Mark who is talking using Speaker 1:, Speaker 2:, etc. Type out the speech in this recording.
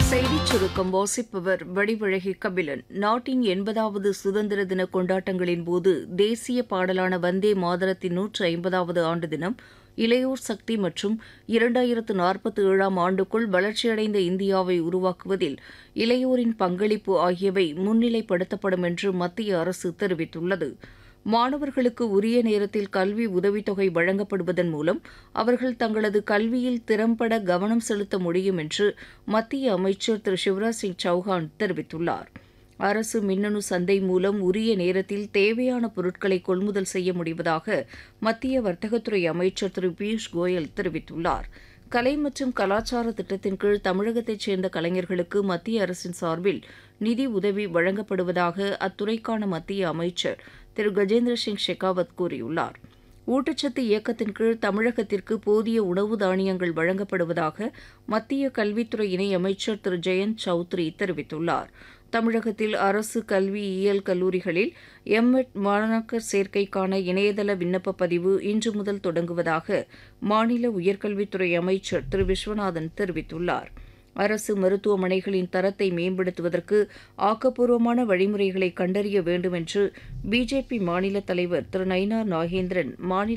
Speaker 1: செய்திச் சுருக்கம் வாசிப்பவர் வடிவழகி கபிலன் நாட்டின் எண்பதாவது சுதந்திர தின கொண்டாட்டங்களின் போது தேசிய பாடலான வந்தே மாதரத்தின் நூற்று ஐம்பதாவது ஆண்டு தினம் இளையோர் சக்தி மற்றும் இரண்டாயிரத்து நாற்பத்தி ஏழாம் ஆண்டுக்குள் வளர்ச்சியடைந்த இந்தியாவை உருவாக்குவதில் இளையோரின் பங்களிப்பு ஆகியவை முன்னிலைப்படுத்தப்படும் என்று மத்திய அரசு தெரிவித்துள்ளது மாணவர்களுக்கு உரிய நேரத்தில் கல்வி உதவித்தொகை வழங்கப்படுவதன் மூலம் அவர்கள் தங்களது கல்வியில் திறம்பட கவனம் செலுத்த முடியும் என்று மத்திய அமைச்சர் திரு சிவராஜ் சிங் சௌஹான் தெரிவித்துள்ளார் அரசு மின்னணு சந்தை மூலம் உரிய நேரத்தில் தேவையான பொருட்களை கொள்முதல் செய்ய முடிவதாக மத்திய வர்த்தகத்துறை அமைச்சர் திரு பியூஷ் கோயல் தெரிவித்துள்ளார் கலை மற்றும் கலாச்சார திட்டத்தின் கீழ் தமிழகத்தைச் சேர்ந்த கலைஞர்களுக்கு மத்திய அரசின் சார்பில் நிதி உதவி வழங்கப்படுவதாக அத்துறைக்கான மத்திய அமைச்சர் திரு கஜேந்திர சிங் ஷெகாவத் கூறியுள்ளார் ஊட்டச்சத்து இயக்கத்தின் கீழ் தமிழகத்திற்கு போதிய உணவு தானியங்கள் வழங்கப்படுவதாக மத்திய கல்வித்துறை இணையமைச்சர் திரு ஜெயந்த் சௌத்ரி தெரிவித்துள்ளார் தமிழகத்தில் அரசு கல்வியியல் கல்லூரிகளில் எம்எட் மாணாக்கர் சேர்க்கைக்கான இணையதள விண்ணப்ப பதிவு இன்று முதல் தொடங்குவதாக மாநில உயர்கல்வித்துறை அமைச்சர் திரு விஸ்வநாதன் தெரிவித்துள்ளார் அரசு மருத்துவமனைகளின் தரத்தை மேம்படுத்துவதற்கு ஆக்கப்பூர்வமான வழிமுறைகளை கண்டறிய வேண்டும் என்று பிஜேபி மாநில தலைவர் திரு நயினார் நாகேந்திரன் மாநில